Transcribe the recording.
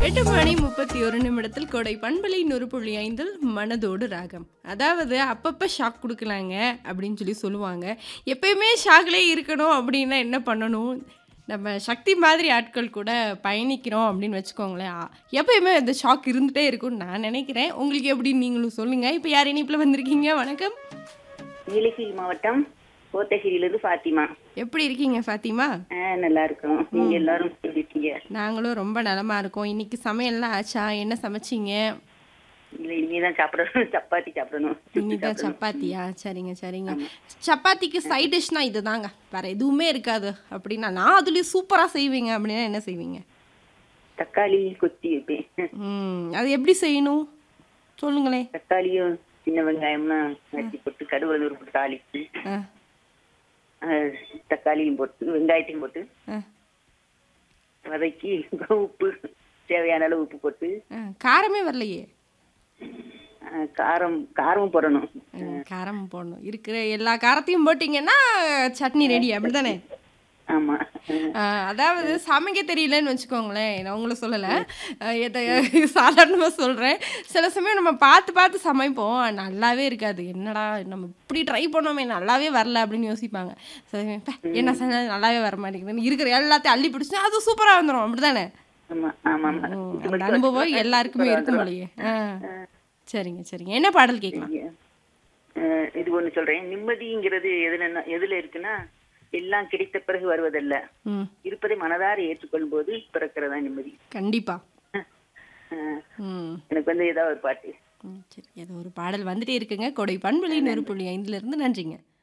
எட்டு மணி முப்பத்தி ஒரு நிமிடத்தில் கோடை பண்பலை நூறு புள்ளி ஐந்தில் மனதோடு ராகம் அதாவது அப்பப்போ ஷாக் கொடுக்கலாங்க அப்படின்னு சொல்லி சொல்லுவாங்க எப்பயுமே ஷாக்லேயே இருக்கணும் அப்படின்னா என்ன பண்ணணும் நம்ம சக்தி மாதிரி ஆட்கள் கூட பயணிக்கிறோம் அப்படின்னு வச்சுக்கோங்களேன் ஆ, எப்பயுமே இந்த ஷாக் இருந்துகிட்டே இருக்கும்னு நான் நினைக்கிறேன் உங்களுக்கு எப்படி நீங்களும் சொல்லுங்கள் இப்போ யார் இனிப்பில் வந்திருக்கீங்க வணக்கம் நீலகிரி மாவட்டம் கோத்தகிரியிலிருந்து ஃபாத்திமா எப்படி இருக்கீங்க ஃபாத்திமா ஆ, நல்லா இருக்கோம் நீங்க எல்லாரும் எப்படி இருக்கீங்க நாங்களும் ரொம்ப நலமாக இருக்கோம் இன்னைக்கு சமையல்லாம் ஆச்சா என்ன சமைச்சீங்க இல்ல இனிமேதான் சாப்பிடணும் சப்பாத்தி சாப்பிடணும் சுட்டு இன்னைக்கு சாப்பிடணும். சப்பாத்தியா சரிங்க சரிங்க சப்பாத்திக்கு சைட் டிஷ்னா இதுதாங்க வேற எதுவுமே இருக்காது அப்படின்னா நான் அதுலயும் சூப்பரா செய்வீங்க அப்படின்னா என்ன செய்வீங்க தக்காளி கொத்தி வைப்பேன் ம் அது எப்படி செய்யணும் சொல்லுங்களேன் தக்காளியும் சின்ன வெங்காயம்லாம் நறுக்கி போட்டு கடுகு போட்டு தாளிச்சு ஆ, ஆ, தக்காளியும் போட்டு வெங்காயத்தையும் போட்டு ஆ, வதக்கி உப்பு தேவையான அளவு உப்பு போட்டு ஆ, காரமே வரலையே ஆ, காரம் காரமும் போடணும் ம், காரம் போடணும் இருக்கிற எல்லா காரத்தையும் போட்டீங்கன்னா சட்னி ரெடி அப்படிதானே ஆமா ஆ, அதாவது சமைக்க தெரியலன்னு வச்சுக்கோங்களேன் நான் உங்களை சொல்லலை எதை சாதாரணமாக சொல்கிறேன் சில சமயம் நம்ம பார்த்து பார்த்து சமைப்போம் நல்லாவே இருக்காது என்னடா நம்ம இப்படி ட்ரை பண்ணோமே நல்லாவே வரல அப்படின்னு யோசிப்பாங்க சரி, பே, என்ன செஞ்சாலும் நல்லாவே வர மாட்டேங்குதுன்னு இருக்கிற எல்லாத்தையும் அள்ளி பிடிச்சி அது சூப்பராக வந்துடும் அப்படிதானே ஆமா ஆமா ஆமா ம், இது அந்த மட்டும் அனுபவம் வச்சுட்டா எல்லாருக்குமே சூப்பரா இருக்கும் வந்துரும். போலயே ஆ சரிங்க சரிங்க என்ன பாடல் கேட்கலாம் அஹ் இது ஒண்ணு சொல்றேன் நிம்மதிங்கிறது எதுல எதுல இருக்குன்னா எல்லாம் கிடைத்த பிறகு வருவதல்ல ம் இருப்பதை மனதார ஏற்றுக்கொள்ளும் போது பிறக்கிறதா நிம்மதி கண்டிப்பாக அஹ் ம் எனக்கு வந்து ஏதாவது ஒரு பாட்டு ம், சரி ஏதோ ஒரு பாடல் வந்துட்டே இருக்குங்க கொடை பண்புலை நெருப்புள்ளி ஐந்துல இருந்து நன்றிங்க